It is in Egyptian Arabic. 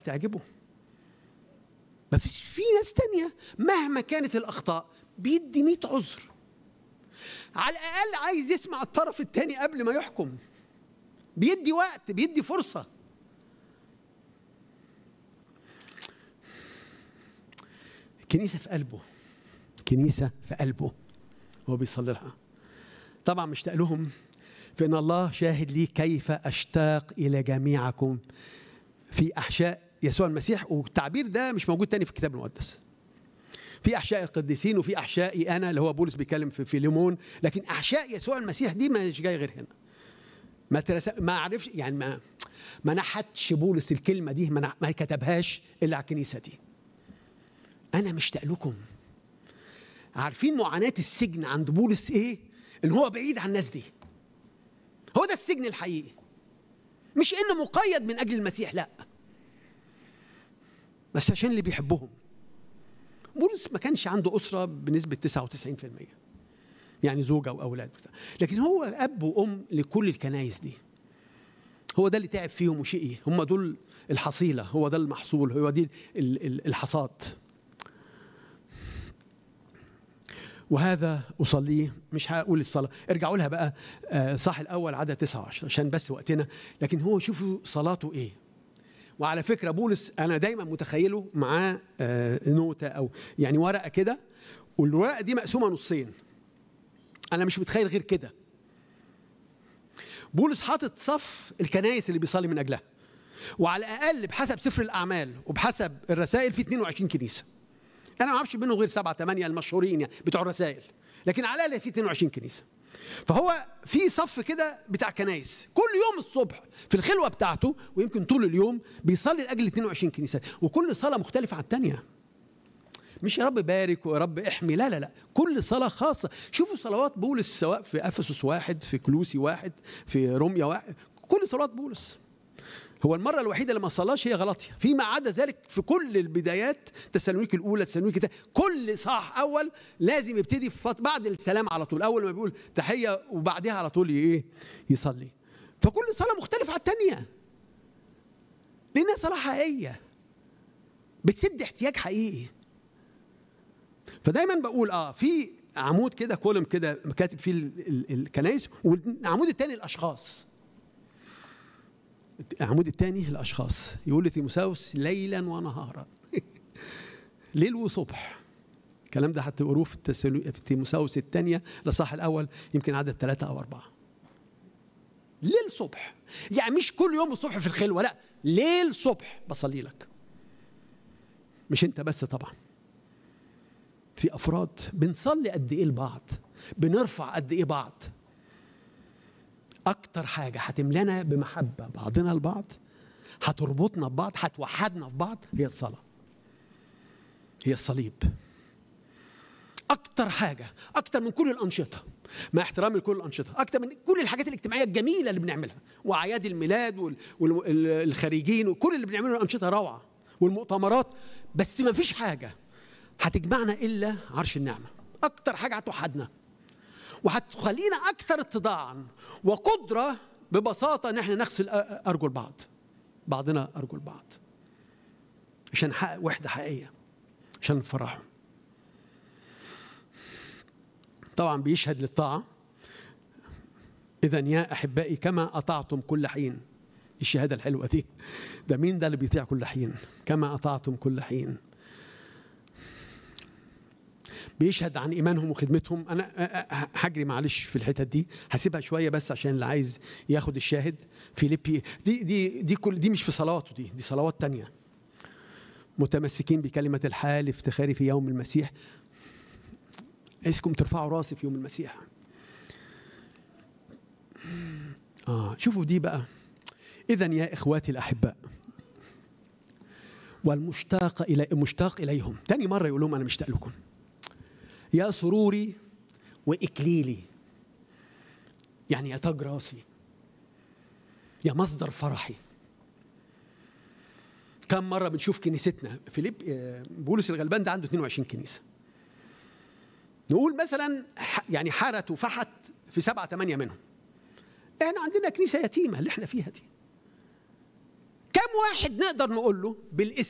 تعجبه ما فيش في ناس تانية مهما كانت الأخطاء بيدي 100 عذر على الأقل عايز يسمع الطرف التاني قبل ما يحكم بيدي وقت بيدي فرصة كنيسة في قلبه كنيسة في قلبه هو بيصلي لها طبعا مشتاق لهم فإن الله شاهد لي كيف أشتاق إلى جميعكم في أحشاء يسوع المسيح والتعبير ده مش موجود تاني في الكتاب المقدس في أحشاء القديسين وفي أحشائي أنا اللي هو بولس بيتكلم في فيليمون لكن أحشاء يسوع المسيح دي مش جاي غير هنا ما ترس... ما عرفش يعني ما ما نحتش بولس الكلمة دي ما, ما كتبهاش إلا على الكنيسة دي أنا مشتاق لكم عارفين معاناة السجن عند بولس إيه؟ إن هو بعيد عن الناس دي هو ده السجن الحقيقي مش إنه مقيد من أجل المسيح لأ بس عشان اللي بيحبهم بولس ما كانش عنده أسرة بنسبة 99% يعني زوجة وأولاد لكن هو أب وأم لكل الكنايس دي هو ده اللي تعب فيهم وشقي هم دول الحصيلة هو ده المحصول هو دي الحصاد وهذا أصليه مش هقول الصلاة ارجعوا لها بقى صح الأول عدد 19 عشان بس وقتنا لكن هو شوفوا صلاته إيه وعلى فكرة بولس أنا دايما متخيله معاه نوتة أو يعني ورقة كده والورقة دي مقسومة نصين أنا مش متخيل غير كده بولس حاطط صف الكنايس اللي بيصلي من أجلها وعلى الأقل بحسب سفر الأعمال وبحسب الرسائل في 22 كنيسة أنا ما أعرفش منهم غير سبعة ثمانية المشهورين يعني بتوع الرسائل لكن على الأقل في 22 كنيسة فهو في صف كده بتاع كنايس كل يوم الصبح في الخلوه بتاعته ويمكن طول اليوم بيصلي لاجل 22 كنيسه وكل صلاه مختلفه عن الثانيه مش يا رب بارك ويا رب احمي لا لا لا كل صلاه خاصه شوفوا صلوات بولس سواء في افسس واحد في كلوسي واحد في روميا واحد كل صلوات بولس هو المرة الوحيدة اللي ما صلاش هي غلطية فيما عدا ذلك في كل البدايات تسالونيك الأولى تسالونيك كل صح أول لازم يبتدي في بعد السلام على طول أول ما بيقول تحية وبعدها على طول إيه يصلي فكل صلاة مختلفة عن الثانية لأنها صلاة حقيقية بتسد احتياج حقيقي فدايما بقول اه في عمود كده كولم كده كاتب فيه الكنائس والعمود الثاني الاشخاص العمود الثاني الاشخاص يقول لتيموساوس ليلا ونهارا ليل وصبح الكلام ده هتقروه في في تيموساوس الثانيه الاصحاح الاول يمكن عدد ثلاثه او اربعه ليل صبح يعني مش كل يوم الصبح في الخلوه لا ليل صبح بصلي لك مش انت بس طبعا في افراد بنصلي قد ايه لبعض بنرفع قد ايه بعض اكتر حاجه هتملانا بمحبه بعضنا البعض هتربطنا ببعض هتوحدنا في بعض هي الصلاه هي الصليب اكتر حاجه اكتر من كل الانشطه مع احترامي لكل الانشطه اكتر من كل الحاجات الاجتماعيه الجميله اللي بنعملها واعياد الميلاد والخارجين وكل اللي بنعمله الانشطه روعه والمؤتمرات بس ما فيش حاجه هتجمعنا الا عرش النعمه اكتر حاجه هتوحدنا وهتخلينا اكثر اتضاعا وقدره ببساطه ان احنا نغسل ارجل بعض بعضنا ارجل بعض عشان نحقق وحده حقيقيه عشان نفرحهم طبعا بيشهد للطاعه اذا يا احبائي كما اطعتم كل حين الشهاده الحلوه دي ده مين ده اللي بيطيع كل حين كما اطعتم كل حين بيشهد عن ايمانهم وخدمتهم انا هجري معلش في الحتت دي هسيبها شويه بس عشان اللي عايز ياخد الشاهد فيليبي دي دي دي كل دي مش في صلواته دي دي صلوات تانية متمسكين بكلمة الحال افتخاري في يوم المسيح عايزكم ترفعوا راسي في يوم المسيح آه شوفوا دي بقى إذا يا إخواتي الأحباء والمشتاق إلى مشتاق إليهم تاني مرة يقول لهم أنا مشتاق لكم يا سروري وإكليلي يعني يا تاج راسي يا مصدر فرحي كم مرة بنشوف كنيستنا فيليب بولس الغلبان ده عنده 22 كنيسة نقول مثلا يعني حارت وفحت في سبعة ثمانية منهم احنا عندنا كنيسة يتيمة اللي احنا فيها دي كم واحد نقدر نقول له بالاسم